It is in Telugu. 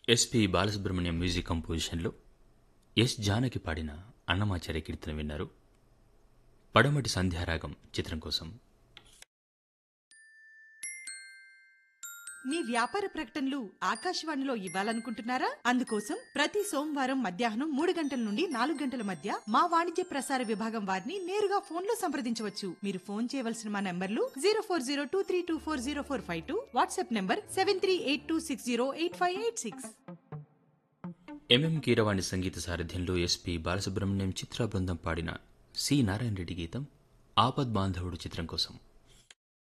ఎస్పి బాలసుబ్రహ్మణ్యం మ్యూజిక్ కంపోజిషన్లో ఎస్ జానకి పాడిన అన్నమాచార్య కీర్తన విన్నారు పడమటి సంధ్యారాగం చిత్రం కోసం మీ వ్యాపార ప్రకటనలు ఆకాశవాణిలో ఇవ్వాలనుకుంటున్నారా అందుకోసం ప్రతి సోమవారం మధ్యాహ్నం మూడు గంటల నుండి నాలుగు గంటల మధ్య మా వాణిజ్య ప్రసార విభాగం వారిని నేరుగా ఫోన్ లో సంప్రదించవచ్చు మీరు ఫోన్ చేయవలసిన మా నంబర్లు zero four zero two three two four zero four five two WhatsApp number seven three eight two six zero eight five eight six MM Keeravani సంగీత సారథ్యంలో ఎస్పి బాలసుబ్రహ్మణ్యం చిత్ర బృందం పాడిన సి నారాయణ రెడ్డి గీతం ఆపద్ బాంధవుడు చిత్రం కోసం